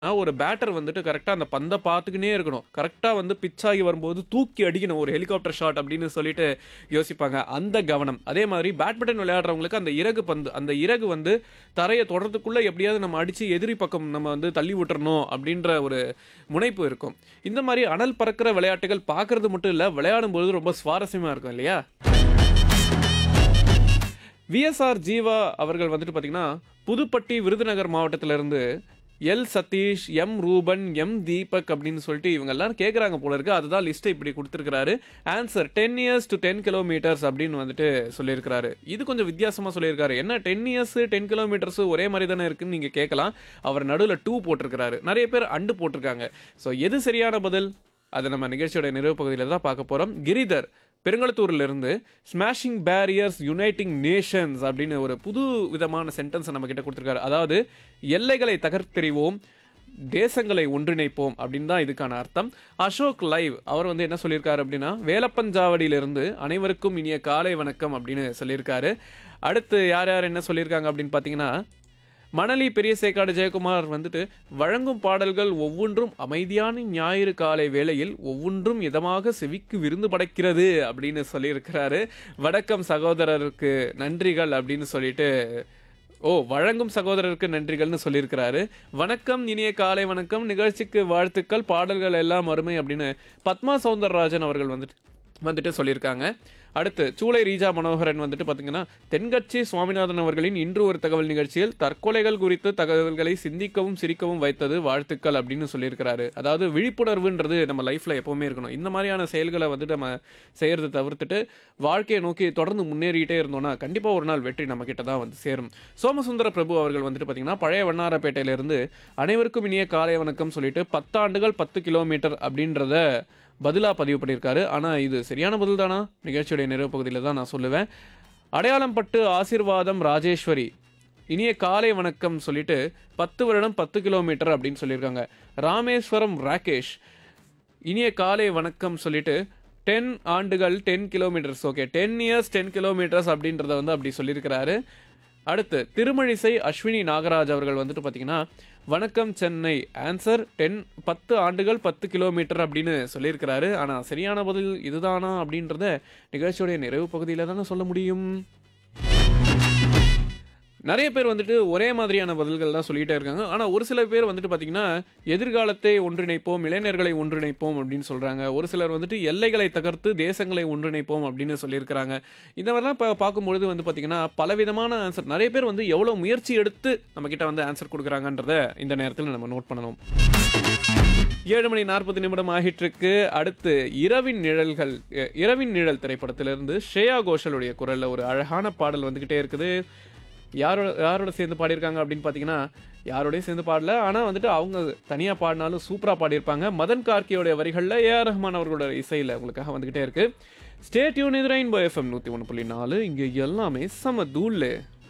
ஆ, ஒரு பேட்டர் வந்துட்டு கரெக்டாக அந்த பந்தை பார்த்துக்கினே இருக்கணும் கரெக்டாக வந்து பிச் ஆகி வரும்போது தூக்கி அடிக்கணும் ஒரு ஹெலிகாப்டர் ஷாட் அப்படின்னு சொல்லிட்டு யோசிப்பாங்க அந்த கவனம் அதே மாதிரி பேட்மிண்டன் விளையாடுறவங்களுக்கு அந்த இறகு பந்து அந்த இறகு வந்து தரையை தொடர்றதுக்குள்ளே எப்படியாவது நம்ம அடித்து எதிரி பக்கம் நம்ம வந்து தள்ளி விட்டுறணும் அப்படின்ற ஒரு முனைப்பு இருக்கும் இந்த மாதிரி அனல் பறக்கிற விளையாட்டுகள் பார்க்கறது மட்டும் இல்லை விளையாடும்போது ரொம்ப சுவாரஸ்யமாக இருக்கும் இல்லையா விஎஸ்ஆர் ஜீவா அவர்கள் வந்துட்டு பார்த்தீங்கன்னா புதுப்பட்டி விருதுநகர் மாவட்டத்திலிருந்து L Satish M Ruban M Deepak அப்படின்னு சொல்லிட்டு இவங்க எல்லாரும் கேட்குறாங்க போல இருக்கு அதுதான் லிஸ்ட்டை இப்படி கொடுத்துருக்காரு answer ten years to ten kilometres அப்படின்னு வந்துட்டு சொல்லியிருக்காரு இது கொஞ்சம் வித்தியாசமாக சொல்லியிருக்காரு என்ன டென் இயர்ஸ் டென் கிலோமீட்டர்ஸ் ஒரே மாதிரி தானே இருக்குன்னு நீங்கள் கேட்கலாம் அவர் நடுவில் டூ போட்டிருக்கிறாரு நிறைய பேர் அண்டு போட்டிருக்காங்க ஸோ எது சரியான பதில் அதை நம்ம நிகழ்ச்சியோட நிறைவு பகுதியில் தான் பார்க்க போகிறோம் கிரிதர் பெருங்களத்தூர்ல இருந்து ஸ்மாஷிங் பேரியர்ஸ் யுனைட்டிங் நேஷன்ஸ் அப்படின்னு ஒரு புது விதமான சென்டென்ஸை நம்ம கிட்ட கொடுத்துருக்காரு அதாவது எல்லைகளை தகர்த்தெறிவோம் தேசங்களை ஒன்றிணைப்போம் அப்படின்னு தான் இதுக்கான அர்த்தம் அசோக் லைவ் அவர் வந்து என்ன சொல்லியிருக்காரு அப்படின்னா வேலப்பஞ்சாவடியிலிருந்து அனைவருக்கும் இனிய காலை வணக்கம் அப்படின்னு சொல்லியிருக்காரு அடுத்து யார் யார் என்ன சொல்லியிருக்காங்க அப்படின்னு பார்த்தீங்கன்னா மணலி பெரிய சேக்காடு ஜெயக்குமார் வந்துட்டு வழங்கும் பாடல்கள் ஒவ்வொன்றும் அமைதியான ஞாயிறு காலை வேளையில் ஒவ்வொன்றும் இதமாக செவிக்கு விருந்து படைக்கிறது அப்படின்னு சொல்லியிருக்கிறாரு வணக்கம் சகோதரருக்கு நன்றிகள் அப்படின்னு சொல்லிட்டு ஓ வழங்கும் சகோதரருக்கு நன்றிகள்னு சொல்லியிருக்கிறாரு வணக்கம் இனிய காலை வணக்கம் நிகழ்ச்சிக்கு வாழ்த்துக்கள் பாடல்கள் எல்லாம் அருமை அப்படின்னு பத்மா சவுந்தரராஜன் அவர்கள் வந்துட்டு வந்துட்டு சொல்லியிருக்காங்க அடுத்து சூளை ரீஜா மனோகரன் வந்துட்டு பார்த்தீங்கன்னா தென்கட்சி சுவாமிநாதன் அவர்களின் இன்று ஒரு தகவல் நிகழ்ச்சியில் தற்கொலைகள் குறித்து தகவல்களை சிந்திக்கவும் சிரிக்கவும் வைத்தது வாழ்த்துக்கள் அப்படின்னு சொல்லியிருக்கிறாரு அதாவது விழிப்புணர்வுன்றது நம்ம லைஃப்பில் எப்போவுமே இருக்கணும் இந்த மாதிரியான செயல்களை வந்துட்டு நம்ம செய்கிறத தவிர்த்துட்டு வாழ்க்கையை நோக்கி தொடர்ந்து முன்னேறிக்கிட்டே இருந்தோம்னா கண்டிப்பாக ஒரு நாள் வெற்றி நம்ம கிட்ட தான் வந்து சேரும் சோமசுந்தர பிரபு அவர்கள் வந்துட்டு பார்த்தீங்கன்னா பழைய வண்ணாரப்பேட்டையிலிருந்து அனைவருக்கும் இனிய காலை வணக்கம் சொல்லிட்டு பத்தாண்டுகள் பத்து கிலோமீட்டர் அப்படின்றத பதிலாக பதிவு பண்ணியிருக்காரு ஆனால் இது சரியான பதில் தானா நிகழ்ச்சியுடைய நிறைவு பகுதியில் தான் நான் சொல்லுவேன் அடையாளம் பட்டு ஆசீர்வாதம் ராஜேஸ்வரி இனிய காலை வணக்கம் சொல்லிட்டு பத்து வருடம் பத்து கிலோமீட்டர் அப்படின்னு சொல்லியிருக்காங்க ராமேஸ்வரம் ராகேஷ் இனிய காலை வணக்கம் சொல்லிட்டு டென் ஆண்டுகள் ten kilometres okay ten years ten kilometres அப்படின்றத வந்து அப்படி சொல்லியிருக்கிறாரு அடுத்து திருமழிசை அஸ்வினி நாகராஜ் அவர்கள் வந்துட்டு பார்த்தீங்கன்னா வணக்கம் சென்னை ஆன்சர் டென் பத்து ஆண்டுகள் பத்து கிலோமீட்டர் அப்படின்னு சொல்லியிருக்கிறாரு ஆனால் சரியான பதில் இதுதானா அப்படின்றத நிகழ்ச்சியோடைய நிறைவு பகுதியில் தானே சொல்ல முடியும் நிறைய பேர் வந்துட்டு ஒரே மாதிரியான பதில்கள் தான் சொல்லிகிட்டே இருக்காங்க ஆனால் ஒரு சில பேர் வந்துட்டு பார்த்தீங்கன்னா எதிர்காலத்தை ஒன்றிணைப்போம் இளைஞர்களை ஒன்றிணைப்போம் அப்படின்னு சொல்கிறாங்க ஒரு சிலர் வந்துட்டு எல்லைகளை தகர்த்து தேசங்களை ஒன்றிணைப்போம் அப்படின்னு சொல்லியிருக்கிறாங்க இந்த மாதிரிலாம் இப்போ பார்க்கும்பொழுது வந்து பார்த்தீங்கன்னா பலவிதமான ஆன்சர் நிறைய பேர் வந்து எவ்வளோ முயற்சி எடுத்து நம்மக்கிட்ட வந்து ஆன்சர் கொடுக்குறாங்கன்றத இந்த நேரத்தில் நம்ம நோட் பண்ணணும் ஏழு மணி நாற்பது நிமிடம் ஆகிட்டிருக்கு அடுத்து இரவின் நிழல்கள் அஹ், இரவின் நிழல் திரைப்படத்திலிருந்து ஸ்ரேயா கோஷலுடைய குரலில் ஒரு அழகான பாடல் வந்துக்கிட்டே இருக்குது யாரோட யாரோட சேர்ந்து பாடியிருக்காங்க அப்படின்னு பார்த்தீங்கன்னா யாரோடய சேர்ந்து பாடல ஆனால் வந்துட்டு அவங்க தனியாக பாடினாலும் சூப்பராக பாடியிருப்பாங்க மதன் கார்கியோடைய வரிகளில் ஏஆர் ரஹ்மான் அவர்களோட இசையில் உங்களுக்காக வந்துக்கிட்டே இருக்கு ஸ்டேட் யூன் இது ரெயின்போ எஃப்எம் நூற்றி ஒன்று புள்ளி நாலு இங்கே எல்லாமே சம தூள்